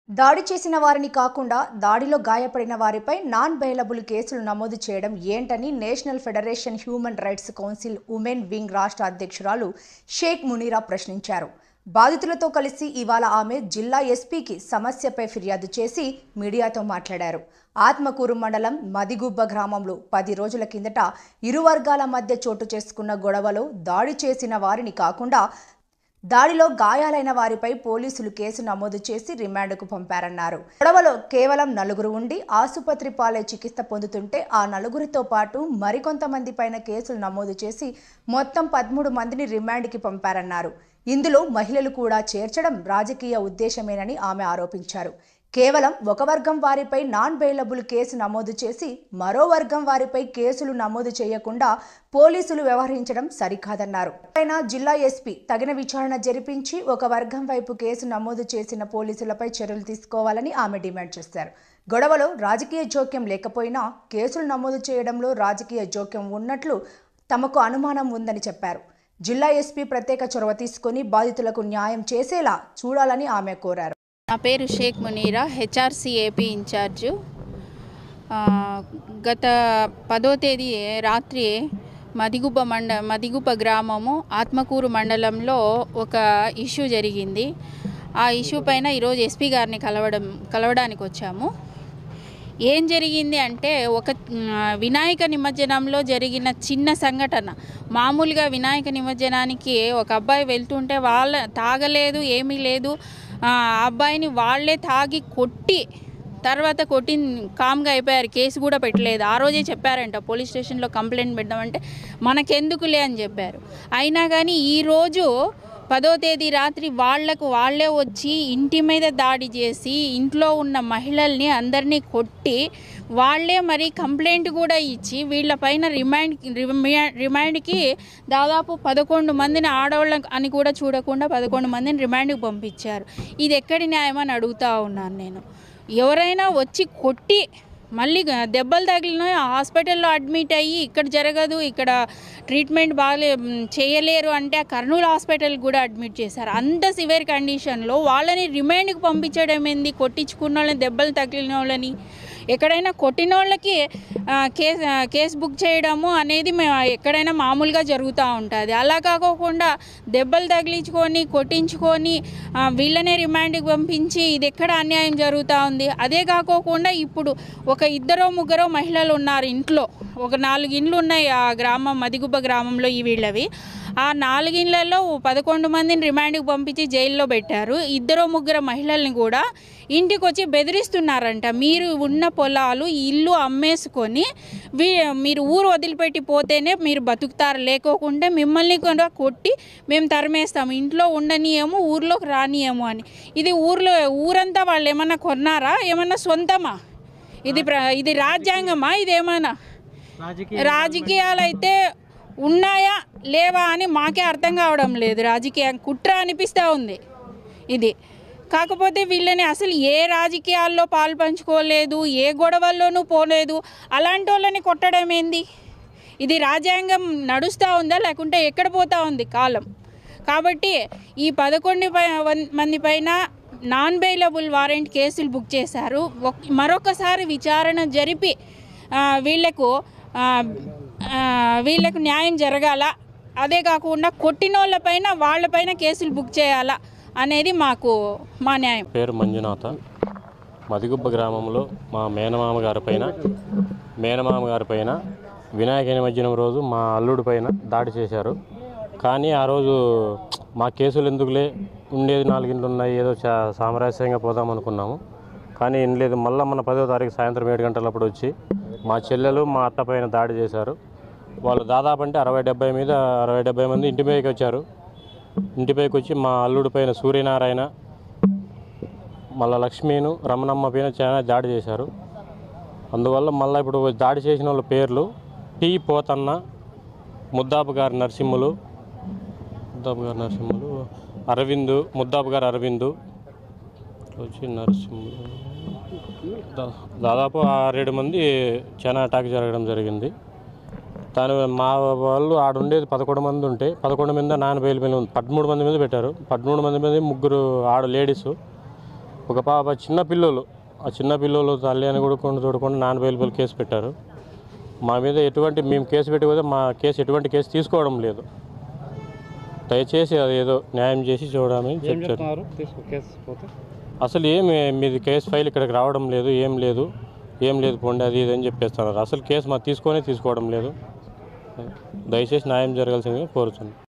దాడి చేసిన వారిని కాకుండా దాడిలో గాయపడిన వారిపై నాన్ బెయిలబుల్ కేసులు నమోదు చేయడం ఏంటని national federation human rights council women wing రాష్ట్ర అధ్యక్షురాలు షేక్ మునీరా ప్రశ్నించారు బాధితులతో కలిసి ఇవాళ ఆమె జిల్లా ఎస్పీకి సమస్యపై ఫిర్యాదు చేసి మీడియాతో మాట్లాడారు ఆత్మకూరు మండలం మదిగుబ్బ గ్రామంలో పది రోజుల కిందట ఇరు వర్గాల మధ్య చోటు చేసుకున్న గొడవలో దాడి చేసిన వారిని కాకుండా దాడిలో గాయాలైన వారిపై పోలీసులు కేసు నమోదు చేసి రిమాండ్కు పంపారన్నారు గొడవలో కేవలం నలుగురు ఉండి ఆసుపత్రి పాలై చికిత్స పొందుతుంటే ఆ నలుగురితో పాటు మరికొంతమంది పైన కేసులు నమోదు చేసి మొత్తం పదమూడు మందిని రిమాండ్కి పంపారన్నారు ఇందులో మహిళలు కూడా చేర్చడం రాజకీయ ఉద్దేశమేనని ఆమె ఆరోపించారు కేవలం ఒక వర్గం వారిపై నాన్ బెయిలబుల్ కేసు నమోదు చేసి మరో వర్గం వారిపై కేసులు నమోదు చేయకుండా పోలీసులు వ్యవహరించడం సరికాదన్నారు పైన జిల్లా ఎస్పీ తగిన విచారణ జరిపించి ఒక వర్గం వైపు కేసు నమోదు చేసిన పోలీసులపై చర్యలు తీసుకోవాలని ఆమె డిమాండ్ చేశారు గొడవలో రాజకీయ జోక్యం లేకపోయినా కేసులు నమోదు చేయడంలో రాజకీయ జోక్యం ఉన్నట్లు తమకు అనుమానం ఉందని చెప్పారు జిల్లా ఎస్పీ ప్రత్యేక చొరవ తీసుకుని బాధితులకు న్యాయం చేసేలా చూడాలని ఆమె కోరారు నా పేరు Shaik Munira HRC AP in charge ఆ, గత పదో తేదీ రాత్రి మదిగుబ్బ మండ మదిగుబ్బ గ్రామము ఆత్మకూరు మండలంలో ఒక ఇష్యూ జరిగింది ఆ ఇష్యూ పైన ఈరోజు ఎస్పీ గారిని కలవడం కలవడానికి వచ్చాము ఏం జరిగింది అంటే ఒక మ్, వినాయక నిమజ్జనంలో జరిగిన చిన్న సంఘటన మామూలుగా వినాయక నిమజ్జనానికి ఒక అబ్బాయి వెళ్తుంటే వాళ్ళ తాగలేదు ఏమీ లేదు ఆ అబ్బాయిని వాళ్ళే తాగి కొట్టి తర్వాత కొట్టి కామ్గా అయిపోయారు కేసు కూడా పెట్టలేదు ఆ రోజే చెప్పారంట పోలీస్ స్టేషన్లో కంప్లైంట్ పెడదామంటే మనకెందుకులే అని చెప్పారు అయినా కానీ ఈరోజు పదో తేదీ రాత్రి వాళ్లకు వాళ్ళే వచ్చి ఇంటి మీద దాడి చేసి ఇంట్లో ఉన్న మహిళల్ని అందరినీ కొట్టి వాళ్ళే మరి కంప్లైంట్ కూడా ఇచ్చి వీళ్ళపైన రిమాండ్ రిమా- రిమాండ్కి దాదాపు పదకొండు మందిని ఆడవాళ్ళ అని కూడా చూడకుండా పదకొండు మందిని రిమాండ్కి పంపించారు ఇది ఎక్కడి న్యాయమని అడుగుతా ఉన్నాను నేను ఎవరైనా వచ్చి కొట్టి మళ్ళీ గ- దెబ్బలు తగిలిన హాస్పిటల్లో అడ్మిట్ అయ్యి ఇక్కడ జరగదు ఇక్కడ ట్రీట్మెంట్ బాగాలే మ్, చేయలేరు అంటే ఆ కర్నూలు హాస్పిటల్ కూడా అడ్మిట్ చేశారు అంత సివియర్ కండిషన్లో వాళ్ళని రిమైండ్కి పంపించడం ఏంది కొట్టించుకున్న వాళ్ళని దెబ్బలు తగిలిన వాళ్ళని ఎక్కడైనా కొట్టిన వాళ్ళకి ఆ, కేస్ ఆ, కేసు బుక్ చేయడము అనేది మే ఎక్కడైనా మామూలుగా జరుగుతూ ఉంటుంది అలా కాకోకుండా దెబ్బలు తగిలించుకొని కొట్టించుకొని ఆ, వీళ్ళనే రిమాండ్కి పంపించి ఇది ఎక్కడ అన్యాయం జరుగుతూ ఉంది అదే కాకోకుండా ఇప్పుడు ఒక ఇద్దరో ముగ్గురో మహిళలు ఉన్నారు ఇంట్లో ఒక నాలుగు ఇండ్లు ఉన్నాయి ఆ గ్రామం మదిగుబ్బ గ్రామంలో ఈ వీళ్ళవి ఆ నాలుగిళ్లలో పదకొండు మందిని రిమాండ్కి పంపించి జైల్లో పెట్టారు ఇద్దరు ముగ్గురు మహిళల్ని కూడా ఇంటికి వచ్చి బెదిరిస్తున్నారంట మీరు ఉన్న పొలాలు ఇల్లు అమ్మేసుకొని వీ మీరు ఊరు వదిలిపెట్టి పోతేనే మీరు బతుకుతారు లేకోకుంటే మిమ్మల్ని కూడా కొట్టి మేము తరిమేస్తాము ఇంట్లో ఉండనియేమో ఊర్లోకి రానియేమో అని ఇది ఊర్లో ఊరంతా వాళ్ళు ఏమన్నా కొన్నారా ఏమన్నా సొంతమా ఇది ప్ర ఇది రాజ్యాంగమా ఇదేమన్నా రాజకీయాలు అయితే ఉన్నాయా లేవా అని మాకే అర్థం కావడం లేదు రాజకీయం కుట్ర అనిపిస్తూ ఉంది ఇది కాకపోతే వీళ్ళని అసలు ఏ రాజకీయాల్లో పాలు పంచుకోలేదు ఏ గొడవల్లోనూ పోలేదు అలాంటి వాళ్ళని కొట్టడం ఏంది ఇది రాజ్యాంగం నడుస్తూ ఉందా లేకుంటే ఎక్కడ పోతా ఉంది కాలం కాబట్టి ఈ పదకొండు పై వన్- మంది పైన నాన్ బెయిలబుల్ వారెంట్ కేసులు బుక్ చేశారు ఒక్- మరొకసారి విచారణ జరిపి ఆ, వీళ్లకు ఆ, ఆ, వీళ్ళకు న్యాయం జరగాల అదే కాకుండా కొట్టినోళ్ళపైన వాళ్ళపైన కేసులు బుక్ చేయాలా అనేది మాకు మా న్యాయం పేరు మంజునాథ మదిగుబ్బ గ్రామంలో మా మేనమామ గారి పైన మేనమామ గారి పైన వినాయక నిమజ్జనం రోజు మా అల్లుడి పైన దాడి చేశారు కానీ ఆ రోజు మా కేసులు ఎందుకులే ఉండేది నాలుగింట్లు ఉన్నాయి ఏదో చా సామరస్యంగా పోదాం అనుకున్నాము కానీ ఏం లేదు మళ్ళీ మన పదో తారీఖు సాయంత్రం ఏడు గంటలప్పుడు వచ్చి మా చెల్లెలు మా అత్త పైన దాడి చేశారు వాళ్ళు దాదాపు అంటే అరవై డెబ్బై మీద అరవై డెబ్బై మంది ఇంటి పైకి వచ్చారు ఇంటిపైకి వచ్చి మా అల్లుడి పైన సూర్యనారాయణ మళ్ళా లక్ష్మీను రమణమ్మ పైన చాలా దాడి చేశారు అందువల్ల మళ్ళీ ఇప్పుడు దాడి చేసిన వాళ్ళ పేర్లు టి పోతన్న ముద్దాపు గారి నరసింహులు ముద్దాపు గారి నరసింహులు అరవిందు ముద్దాపు గారు అరవిందు వచ్చి నరసింహులు దా- దాదాపు ఆరేడు మంది చాలా అటాక్ జరగడం జరిగింది దాని మా వాళ్ళు ఆడ ఉండేది పదకొండు మంది ఉంటే పదకొండు మీద నాన్న బయలు మీద ఉంది పదమూడు మంది మీద పెట్టారు పదమూడు మంది మీద ముగ్గురు ఆడ లేడీసు ఒక పాప చిన్న పిల్లలు ఆ చిన్న పిల్లలు తల్లి అని కూడా కొన్ని చూడకుండా నాన్ అవైలబుల్ కేసు పెట్టారు మా మీద ఎటువంటి మేము కేసు పెట్టి పోతే మా కేసు ఎటువంటి కేసు తీసుకోవడం లేదు దయచేసి అది ఏదో న్యాయం చేసి చూడమని ఏం చెప్తారు చెప్తున్నారు తీసుకో కేసు పోతే అసలు ఏమి మీది కేసు ఫైల్ ఇక్కడికి రావడం లేదు ఏం లేదు ఏం లేదు పోండి అది ఇది అని చెప్పేస్తున్నారు అసలు కేసు మాకు తీసుకొనే తీసుకోవడం లేదు దయచేసి న్యాయం జరగాల్సిందిగా కోరుతున్నాను